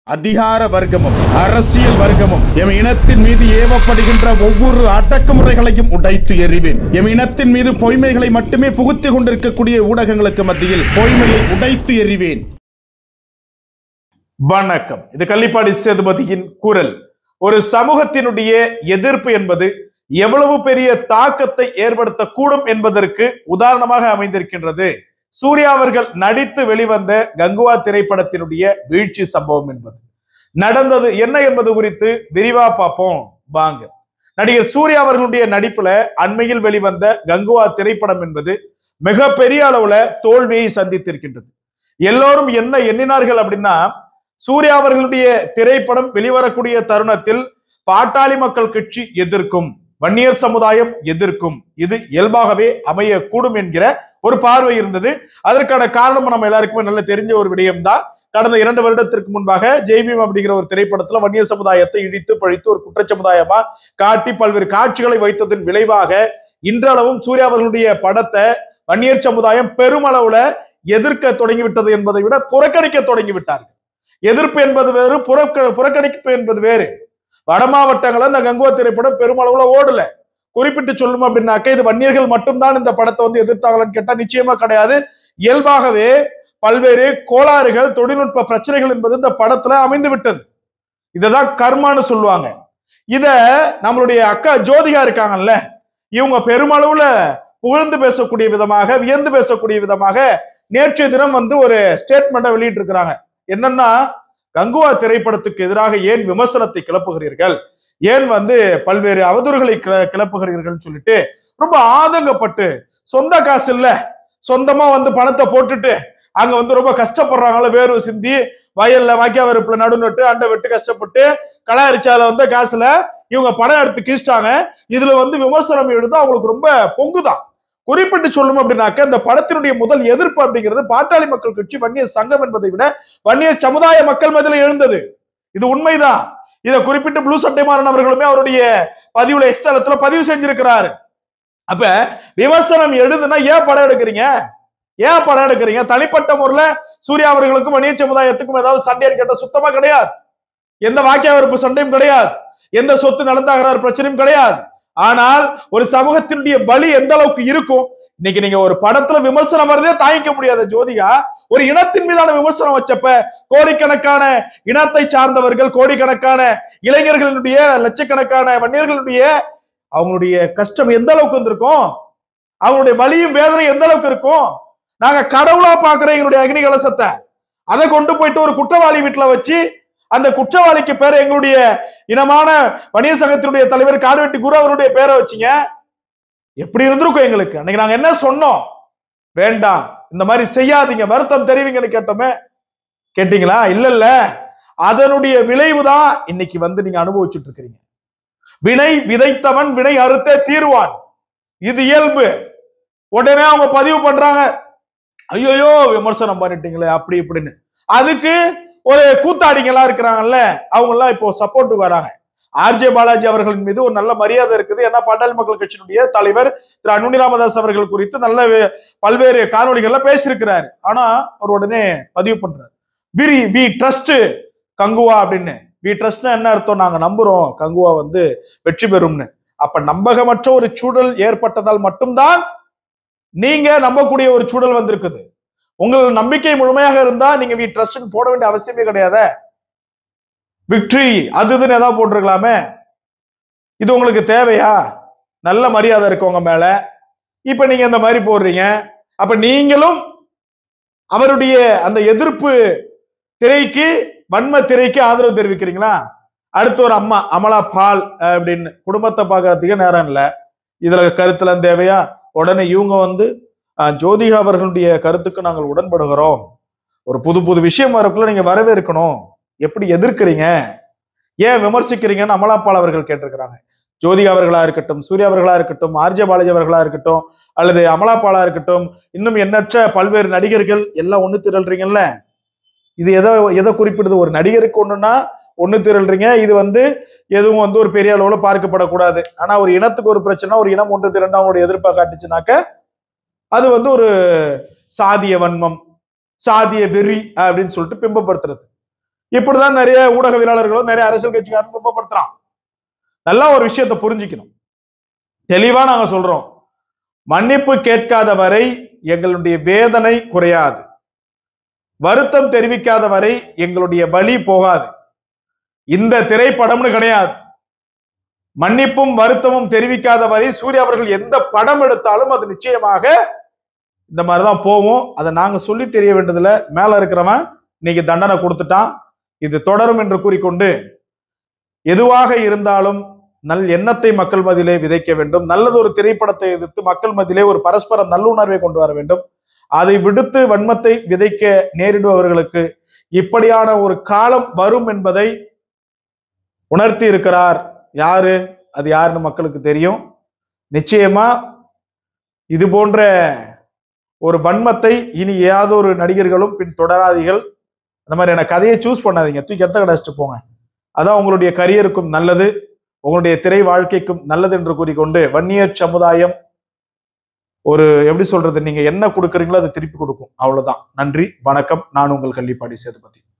அதிகார வர்க்கமும் அரசியல் வர்க்கமும் எம் இனத்தின் மீது ஏவப்படுகின்ற ஒவ்வொரு அடக்குமுறைகளையும் உடைத்து எறிவேன் எம் இனத்தின் மீது பொய்மைகளை மட்டுமே புகுத்திக் கொண்டிருக்கக்கூடிய ஊடகங்களுக்கு மத்தியில் பொய்மையை உடைத்து எறிவேன் வணக்கம் இது கள்ளிப்பாடி சேதுபதியின் குரல் ஒரு சமூகத்தினுடைய எதிர்ப்பு என்பது எவ்வளவு பெரிய தாக்கத்தை ஏற்படுத்தக்கூடும் என்பதற்கு உதாரணமாக அமைந்திருக்கின்றது சூர்யா அவர்கள் நடித்து வெளிவந்த கங்குவா திரைப்படத்தினுடைய வீழ்ச்சி சம்பவம் என்பது நடந்தது என்ன என்பது குறித்து விரிவா பார்ப்போம் வாங்க நடிகர் சூர்யா அவர்களுடைய நடிப்புல அண்மையில் வெளிவந்த கங்குவா திரைப்படம் என்பது மிகப்பெரிய அளவுல தோல்வியை சந்தித்திருக்கின்றது எல்லோரும் என்ன எண்ணினார்கள் அப்படின்னா சூர்யா அவர்களுடைய திரைப்படம் வெளிவரக்கூடிய தருணத்தில் பாட்டாளி மக்கள் கட்சி எதிர்க்கும் வன்னியர் சமுதாயம் எதிர்க்கும் இது இயல்பாகவே அமையக்கூடும் என்கிற ஒரு பார்வை இருந்தது அதற்கான காரணம் நம்ம எல்லாருக்குமே நல்ல தெரிஞ்ச ஒரு விடயம் தான் கடந்த இரண்டு வருடத்திற்கு முன்பாக ஜெய்பீம் அப்படிங்கிற ஒரு திரைப்படத்துல வன்னிய சமுதாயத்தை இடித்து பழித்து ஒரு குற்ற சமுதாயமா காட்டி பல்வேறு காட்சிகளை வைத்ததன் விளைவாக இன்றளவும் சூர்யா அவர்களுடைய படத்தை வன்னியர் சமுதாயம் பெருமளவுல எதிர்க்க தொடங்கிவிட்டது என்பதை விட புறக்கணிக்க தொடங்கி விட்டார்கள் எதிர்ப்பு என்பது வேறு புறக்க புறக்கணிப்பு என்பது வேறு வட மாவட்டங்கள்ல இந்த கங்குவா திரைப்படம் பெருமளவுல ஓடல குறிப்பிட்டு சொல்லணும் அப்படின்னாக்க இது வன்னியர்கள் மட்டும்தான் இந்த படத்தை வந்து எதிர்த்தாங்களான்னு கேட்டா நிச்சயமா கிடையாது இயல்பாகவே பல்வேறு கோளாறுகள் தொழில்நுட்ப பிரச்சனைகள் என்பது இந்த படத்துல அமைந்து விட்டது இததான் கர்மான்னு சொல்லுவாங்க இத நம்மளுடைய அக்கா ஜோதிகா இருக்காங்கல்ல இவங்க பெருமளவுல புகழ்ந்து பேசக்கூடிய விதமாக வியந்து பேசக்கூடிய விதமாக நேற்றைய தினம் வந்து ஒரு ஸ்டேட்மெண்ட்டை வெளியிட்டு இருக்கிறாங்க என்னன்னா கங்குவா திரைப்படத்துக்கு எதிராக ஏன் விமர்சனத்தை கிளப்புகிறீர்கள் ஏன் வந்து பல்வேறு அவதூறுகளை கிள- கிளப்புகிறீர்கள்னு சொல்லிட்டு ரொம்ப ஆதங்கப்பட்டு சொந்த காசு இல்ல சொந்தமா வந்து பணத்தை போட்டுட்டு அங்க வந்து ரொம்ப கஷ்டப்படுறாங்கள வேர்வை சிந்தி வயல்ல வாக்கியா வெறுப்புல நடு நட்டு அண்டை வெட்டு கஷ்டப்பட்டு கலாரிச்சால வந்த காசுல இவங்க படம் எடுத்து கீழ்ச்சிட்டாங்க இதுல வந்து விமர்சனம் எழுத அவங்களுக்கு ரொம்ப பொங்குதான் குறிப்பிட்டு சொல்லணும் அப்படின்னாக்க இந்த படத்தினுடைய முதல் எதிர்ப்பு அப்படிங்கிறது பாட்டாளி மக்கள் கட்சி வன்னியர் சங்கம் என்பதை விட வன்னியர் சமுதாய மக்கள் மத்தியில் எழுந்தது இது உண்மைதான் இதை குறிப்பிட்டு ப்ளூ சட்டை மாறன் அவர்களுமே அவருடைய பதிவுல எக்ஸ்தலத்துல பதிவு செஞ்சிருக்கிறாரு அப்ப விமர்சனம் எழுதுனா ஏன் படம் எடுக்கிறீங்க ஏன் படம் எடுக்கிறீங்க தனிப்பட்ட முறையில சூர்யா அவர்களுக்கும் வன்னியர் சமுதாயத்துக்கும் ஏதாவது சண்டைன்னு கேட்டா சுத்தமா கிடையாது எந்த வாக்கிய வெறுப்பு சண்டையும் கிடையாது எந்த சொத்து நடந்தாகிறார் பிரச்சனையும் கிடையாது ஆனால் ஒரு சமூகத்தினுடைய வலி எந்த அளவுக்கு இருக்கும் இன்னைக்கு நீங்க ஒரு படத்துல விமர்சனம் வரதே தாங்கிக்க முடியாத ஜோதிகா ஒரு இனத்தின் மீதான விமர்சனம் வச்சப்ப கோடிக்கணக்கான இனத்தை சார்ந்தவர்கள் கோடிக்கணக்கான இளைஞர்களுடைய லட்சக்கணக்கான வன்னியர்களுடைய அவங்களுடைய கஷ்டம் எந்த அளவுக்கு வந்திருக்கும் அவங்களுடைய வலியும் வேதனையும் எந்த அளவுக்கு இருக்கும் நாங்க கடவுளா பாக்குற எங்களுடைய அக்னி கலசத்தை அதை கொண்டு போயிட்டு ஒரு குற்றவாளி வீட்டுல வச்சு அந்த குற்றவாளிக்கு பேர் எங்களுடைய இனமான வணிக சங்கத்தினுடைய தலைவர் காடுவெட்டி குரு அவருடைய பேரை வச்சீங்க எப்படி இருந்திருக்கும் எங்களுக்கு அன்னைக்கு நாங்க என்ன சொன்னோம் வேண்டாம் இந்த மாதிரி செய்யாதீங்க வருத்தம் தெரிவிங்கன்னு கேட்டோமே கேட்டீங்களா இல்ல இல்ல அதனுடைய விளைவுதான் இன்னைக்கு வந்து நீங்க அனுபவிச்சுட்டு இருக்கிறீங்க வினை விதைத்தவன் வினை அறுத்தே தீருவான் இது இயல்பு உடனே அவங்க பதிவு பண்றாங்க ஐயோயோ விமர்சனம் பண்ணிட்டீங்களே அப்படி இப்படின்னு அதுக்கு ஒரு கூத்தாடிங்களா இருக்கிறாங்கல்ல அவங்க எல்லாம் இப்போ சப்போர்ட்டுக்கு வராங்க ஆர்ஜே பாலாஜி அவர்களின் மீது ஒரு நல்ல மரியாதை இருக்குது ஏன்னா பாட்டாளி மக்கள் கட்சியினுடைய தலைவர் திரு அன்புமணி ராமதாஸ் அவர்கள் குறித்து நல்ல வே- பல்வேறு காணொளிகள்ல பேசியிருக்கிறாரு ஆனா அவர் உடனே பதிவு பண்றாரு விரி வி ட்ரஸ்ட் கங்குவா அப்படின்னு வி ட்ரஸ்ட்னா என்ன அர்த்தம் நாங்க நம்புறோம் கங்குவா வந்து வெற்றி பெறும்னு அப்ப நம்பகமற்ற ஒரு சூழல் ஏற்பட்டதால் மட்டும்தான் நீங்க நம்பக்கூடிய ஒரு சூழல் வந்திருக்குது உங்கள் நம்பிக்கை முழுமையாக இருந்தா நீங்க வி ட்ரஸ்ட் போட வேண்டிய அவசியமே கிடையாது விக்டரி அது இதுன்னு ஏதாவது போட்டிருக்கலாமே இது உங்களுக்கு தேவையா நல்ல மரியாதை இருக்கு உங்க மேல இப்ப நீங்க இந்த மாதிரி போடுறீங்க அப்ப நீங்களும் அவருடைய அந்த எதிர்ப்பு திரைக்கு வன்ம திரைக்கு ஆதரவு தெரிவிக்கிறீங்களா அடுத்து ஒரு அம்மா அமலா பால் அஹ், அப்படின்னு குடும்பத்தை பார்க்கறதுக்கு நேரம் இல்லை இதுல கருத்துலாம் தேவையா உடனே இவங்க வந்து அஹ், ஜோதிகா அவர்களுடைய கருத்துக்கு நாங்கள் உடன்படுகிறோம் ஒரு புது புது விஷயம் வரக்குள்ள நீங்க வரவேற்கணும் எப்படி எதிர்க்கிறீங்க ஏன் விமர்சிக்கிறீங்கன்னு அமலாபால் அவர்கள் கேட்டிருக்கிறாங்க ஜோதிகா அவர்களா இருக்கட்டும் சூர்யா அவர்களா இருக்கட்டும் ஆர்ஜே பாலாஜி அவர்களா இருக்கட்டும் அல்லது அமலாபாலா இருக்கட்டும் இன்னும் எண்ணற்ற பல்வேறு நடிகர்கள் எல்லாம் ஒண்ணு திரள்றீங்கல்ல இது எதை எதை குறிப்பிடுது ஒரு நடிகருக்கு ஒண்ணுன்னா ஒண்ணு திரள்றீங்க இது வந்து எதுவும் வந்து ஒரு பெரிய அளவுல பார்க்கப்படக்கூடாது ஆனா ஒரு இனத்துக்கு ஒரு பிரச்சனை ஒரு இனம் ஒன்று திரண்டு அவங்களுடைய எதிர்ப்பை காட்டுச்சுனாக்க அது வந்து ஒரு சாதிய வன்மம் சாதிய வெறி அப்படின்னு சொல்லிட்டு பிம்பப்படுத்துறது இப்படிதான் நிறைய ஊடகவியலாளர்களும் நிறைய அரசியல் கட்சிக்காரன் கும்பப்படுத்துறான் நல்லா ஒரு விஷயத்தை புரிஞ்சுக்கணும் தெளிவா நாங்க சொல்றோம் மன்னிப்பு கேட்காத வரை எங்களுடைய வேதனை குறையாது வருத்தம் தெரிவிக்காத வரை எங்களுடைய வழி போகாது இந்த திரைப்படம்னு கிடையாது மன்னிப்பும் வருத்தமும் தெரிவிக்காத வரை சூர்யா அவர்கள் எந்த படம் எடுத்தாலும் அது நிச்சயமாக இந்த மாதிரிதான் போகும் அதை நாங்க சொல்லி தெரிய வேண்டியதுல மேல இருக்கிறவன் இன்னைக்கு தண்டனை கொடுத்துட்டான் இது தொடரும் என்று கூறிக்கொண்டு எதுவாக இருந்தாலும் நல் எண்ணத்தை மக்கள் மத்தியிலே விதைக்க வேண்டும் நல்லது ஒரு திரைப்படத்தை எதிர்த்து மக்கள் மத்தியிலே ஒரு பரஸ்பர நல்லுணர்வை கொண்டு வர வேண்டும் அதை விடுத்து வன்மத்தை விதைக்க நேரிடுபவர்களுக்கு இப்படியான ஒரு காலம் வரும் என்பதை உணர்த்தி இருக்கிறார் யாரு அது யாருன்னு மக்களுக்கு தெரியும் நிச்சயமா இது போன்ற ஒரு வன்மத்தை இனி ஏதொரு நடிகர்களும் பின் தொடராதீர்கள் அந்த மாதிரியான கதையை சூஸ் பண்ணாதீங்க தூக்கி எத்த கடைச்சிட்டு போங்க அதான் உங்களுடைய கரியருக்கும் நல்லது உங்களுடைய திரை வாழ்க்கைக்கும் நல்லது என்று கூறிக்கொண்டு வன்னியர் சமுதாயம் ஒரு எப்படி சொல்றது நீங்க என்ன கொடுக்குறீங்களோ அதை திருப்பி கொடுக்கும் அவ்வளவுதான் நன்றி வணக்கம் நான் உங்கள் கள்ளிப்பாடி சேதுபதி